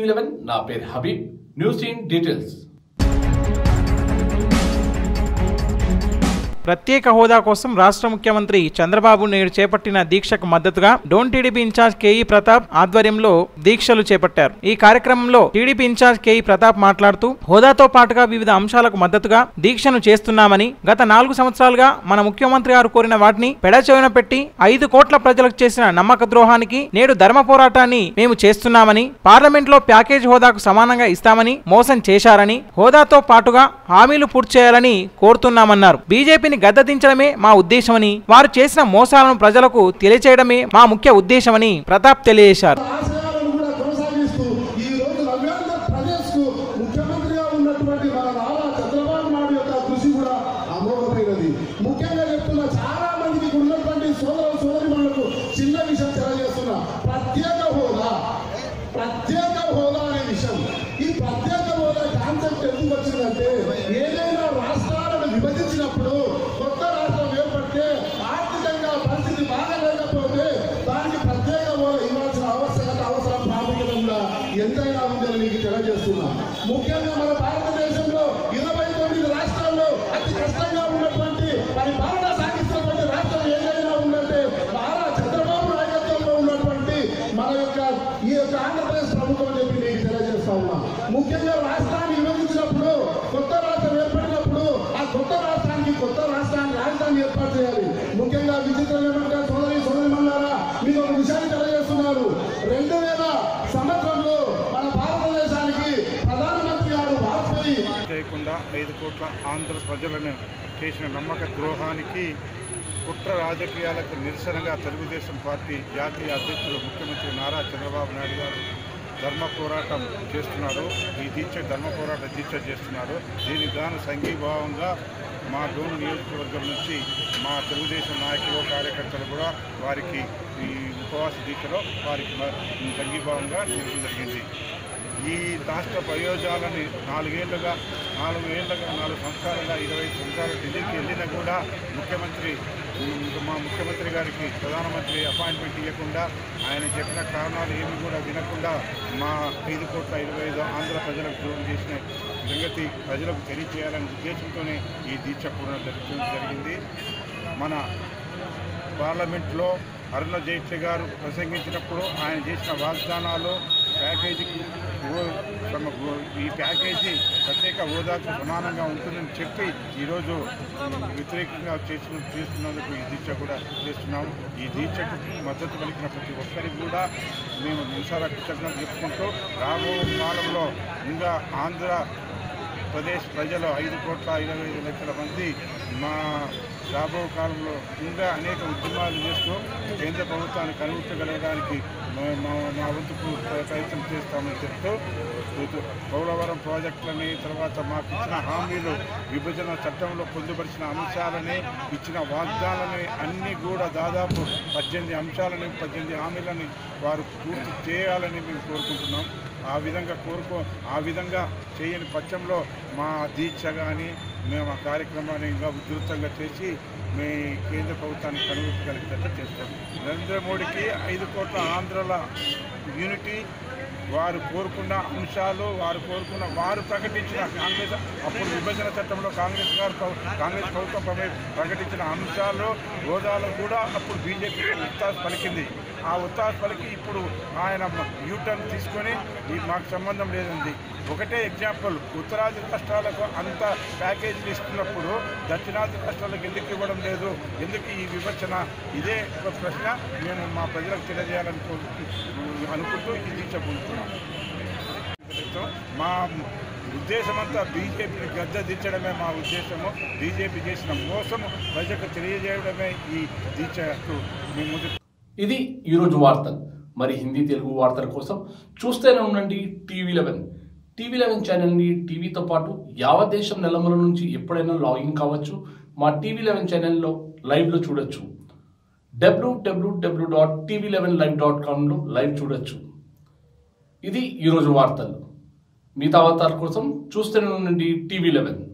TV eleven నా పేరు Habib news in details ప్రత్యేక హోదా కోసం రాష్ట్ర ముఖ్యమంత్రి చంద్రబాబు నేడు చేపట్టిన దీక్షకు మద్దతుగా డోన్ టీడీపీ ఇన్ఛార్జ్ కేఈ ప్రతాప్ ఆధ్వర్యంలో దీక్షలు చేపట్టారు ఈ కార్యక్రమంలో టీడీపీ ఇన్ఛార్జ్ కేఈ ప్రతాప్ మాట్లాడుతూ హోదాతో పాటుగా వివిధ అంశాలకు మద్దతుగా దీక్షను చేస్తున్నామని గత నాలుగు సంవత్సరాలుగా మన ముఖ్యమంత్రి గారు కోరిన వాటిని పెడచెవిన పెట్టి ఐదు కోట్ల ప్రజలకు చేసిన నమ్మక ద్రోహానికి నేడు ధర్మ పోరాటాన్ని మేము చేస్తున్నామని పార్లమెంట్ లో ప్యాకేజ్ హోదాకు సమానంగా ఇస్తామని మోసం చేశారని హోదాతో పాటుగా హామీలు పూర్తి చేయాలని కోరుతున్నామన్నారు బీజేపీని గద్దదించడమే మా ఉద్దేశమని వారు చేసిన మోసాలను ప్రజలకు తెలియచేయడమే మా ముఖ్య ఉద్దేశమని ప్రతాప్ తెలియజేశారు ఆశయాలను కూడా కొనసాగిస్తూ ఈ రోజు నవ్యాంధ్ర ప్రదేశ్ కు ముఖ్యమంత్రిగా ఉన్నటువంటి మన నారా చంద్రబాబు నాయుడు యొక్క కృషి కూడా అమోఘమైనది ముఖ్యంగా చెప్తున్నా చాలా మందికి ఉన్నటువంటి సోదర సోదరిమణులకు చిన్న విషయం తెలియజేస్తున్నా ప్రత్యేక హోదా ప్రత్యేక హోదా అనే విషయం ఈ ప్రత్యేక హోదా కాన్సెప్ట్ ఎందుకు వచ్చిందంటే ఏదైనా రాష్ట్రాలను విభజించినప్పుడు కొత్త రాష్ట్రం ఏర్పడితే ఆర్థికంగా పరిస్థితి బాగలేకపోతే దానికి ప్రత్యేక హోదా ఇవ్వాల్సిన ఆవశ్యకత అవసరం ప్రాముఖ్యత కూడా ఎంతైనా ఉందని మీకు తెలియజేస్తున్నా ముఖ్యంగా మన భారతదేశంలో ఇరవై తొమ్మిది రాష్ట్రాల్లో అతి కష్టంగా ఉన్నటువంటి పరిపాలన సాగిస్తున్నటువంటి రాష్ట్రం ఏదైనా ఉందంటే నారా చంద్రబాబు నాయకత్వంలో ఉన్నటువంటి మన యొక్క ఈ యొక్క ఆంధ్రప్రదేశ్ ప్రభుత్వం అని చెప్పి మీకు తెలియజేస్తా ఉన్నా ముఖ్యంగా రాష్ట్రాన్ని విభజించినప్పుడు కొత్త రాష్ట్రం ఏర్పడినప్పుడు ఆ కొత్త రాష్ట్రానికి కొత్త రాష్ట్రాన్ని రాజధాని ఏర్పాటు చేయాలి ముఖ్యంగా విచిత్రం ఏమంటే సోదరి సోదరిమన్నారా మీకు ఒక విషయాన్ని తెలియజేస్తున్నారు రెండు వేల సంవత్సరంలో మన భారతదేశానికి ప్రధానమంత్రి గారు వాజ్పేయి చేయకుండా ఐదు కోట్ల ఆంధ్ర ప్రజలను చేసిన నమ్మక ద్రోహానికి కుట్ర రాజకీయాలకు నిరసనగా తెలుగుదేశం పార్టీ జాతీయ అధ్యక్షులు ముఖ్యమంత్రి నారా చంద్రబాబు నాయుడు గారు ధర్మ పోరాటం చేస్తున్నారు ఈ దీక్ష ధర్మ పోరాట దీక్ష చేస్తున్నారు దీనికి గాను సంఘీభావంగా మా డోను నియోజకవర్గం నుంచి మా తెలుగుదేశం నాయకులు కార్యకర్తలు కూడా వారికి ఈ ఉపవాస దీక్షలో వారికి మ- సంఘీభావంగా నిలవడం జరిగింది ఈ రాష్ట్ర ప్రయోజనాలని నాలుగేళ్లుగా నాలుగు ఏళ్ళగా నాలుగు సంవత్సరాలుగా ఇరవై సంవత్సరాలు ఢిల్లీకి వెళ్ళినా కూడా ముఖ్యమంత్రి ఉమ్, మా ముఖ్యమంత్రి గారికి ప్రధానమంత్రి అపాయింట్మెంట్ ఇవ్వకుండా ఆయన చెప్పిన కారణాలు ఏమి కూడా వినకుండా మా ఐదు కోట్ల ఇరవై ఐదు ఆంధ్ర ప్రజలకు దూరం చేసిన సంగతి ప్రజలకు తెలియజేయాలనే ఉద్దేశంతోనే ఈ దీక్ష పూర్ణ జరుగుతుంది జరిగింది మన పార్లమెంట్లో అరుణ జైట్లీ గారు ప్రసంగించినప్పుడు ఆయన చేసిన వాగ్దానాలు ప్యాకేజీకి ఓ- తమ ఓ- ఈ ప్యాకేజీ ప్రత్యేక హోదాకు సమానంగా ఉంటుందని చెప్పి ఈరోజు వ్యతిరేకంగా చేసిన చేస్తున్నందుకు ఈ దీక్ష కూడా చేస్తున్నాం ఈ దీక్షకు మద్దతు పలికిన ప్రతి ఒక్కరికి కూడా మేము నిమిషాల కృతజ్ఞతలు చెప్పుకుంటూ రాబో కాలంలో ఇంకా ఆంధ్ర ప్రదేశ్ ప్రజలు ఐదు కోట్ల ఇరవై ఐదు లక్షల మంది మా రాబో కాలంలో ఇంకా అనేక ఉద్యమాలు చేస్తూ కేంద్ర ప్రభుత్వాన్ని కనుగొట్టగలగడానికి మా- మా మా వంతుకు ప్రయత్నం చేస్తామని చెప్తూ ఇటు పోలవరం ప్రాజెక్టులని తర్వాత మాకు ఇచ్చిన హామీలు విభజన చట్టంలో పొందుపరిచిన అంశాలని ఇచ్చిన వాగ్దానాలని అన్నీ కూడా దాదాపు పద్దెనిమిది అంశాలని పద్దెనిమిది హామీలని వారు పూర్తి చేయాలని మేము కోరుకుంటున్నాం ఆ విధంగా కోరుకో ఆ విధంగా చేయని పక్షంలో మా దీక్ష కానీ మేము ఆ కార్యక్రమాన్ని ఇంకా ఉధృతంగా చేసి మీ కేంద్ర ప్రభుత్వాన్ని కనుగొట్టగలిగేటట్టు చేస్తాం నరేంద్ర మోడీకి ఐదు కోట్ల ఆంధ్రల యూనిటీ వారు కోరుకున్న అంశాలు వారు కోరుకున్న వారు ప్రకటించిన కాంగ్రెస్ అప్పుడు విభజన చట్టంలో కాంగ్రెస్ గారు ప్ర- కాంగ్రెస్ ప్రభుత్వం ప్రమే- ప్రకటించిన అంశాలు హోదాలో కూడా అప్పుడు బీజేపీ ఉత్తాస్ పలికింది ఆ ఉత్తాస్ పలికి ఇప్పుడు ఆయన యూటర్న్ తీసుకొని ఈ మాకు సంబంధం లేదండి ఒకటే ఎగ్జాంపుల్ ఉత్తరాది రాష్ట్రాలకు అంత ప్యాకేజీలు ఇస్తున్నప్పుడు దక్షిణాది రాష్ట్రాలకు ఎందుకు ఇవ్వడం లేదు ఎందుకు ఈ విభజన ఇదే ఒక ప్రశ్న మేము మా ప్రజలకు తెలియజేయాలని కోరుకు- అనుకుంటూ ఈ దీక్ష పొందుతున్నాం మా ఉద్దేశమంతా బీజేపీని గద్ద దించడమే మా ఉద్దేశము బీజేపీ చేసిన మోసము ప్రజలకు తెలియజేయడమే ఈ దీక్షకు మేము ముందు ఇది ఈరోజు వార్తలు మరి హిందీ తెలుగు వార్తల కోసం చూస్తూనే ఉండండి టీవీ లెవెన్ టీవీ లెవెన్ ఛానల్ని టీవీతో పాటు యావత్ దేశం నెలమల నుంచి ఎప్పుడైనా లాగిన్ కావచ్చు మా టీవీ లెవెన్ ఛానల్లో లైవ్లో చూడొచ్చు WWW dot TV eleven live dot కామ్లో లైవ్ చూడొచ్చు ఇది ఈరోజు వార్తలు మిగతా వార్తల కోసం చూస్తూనే ఉండండి టీవీ లెవెన్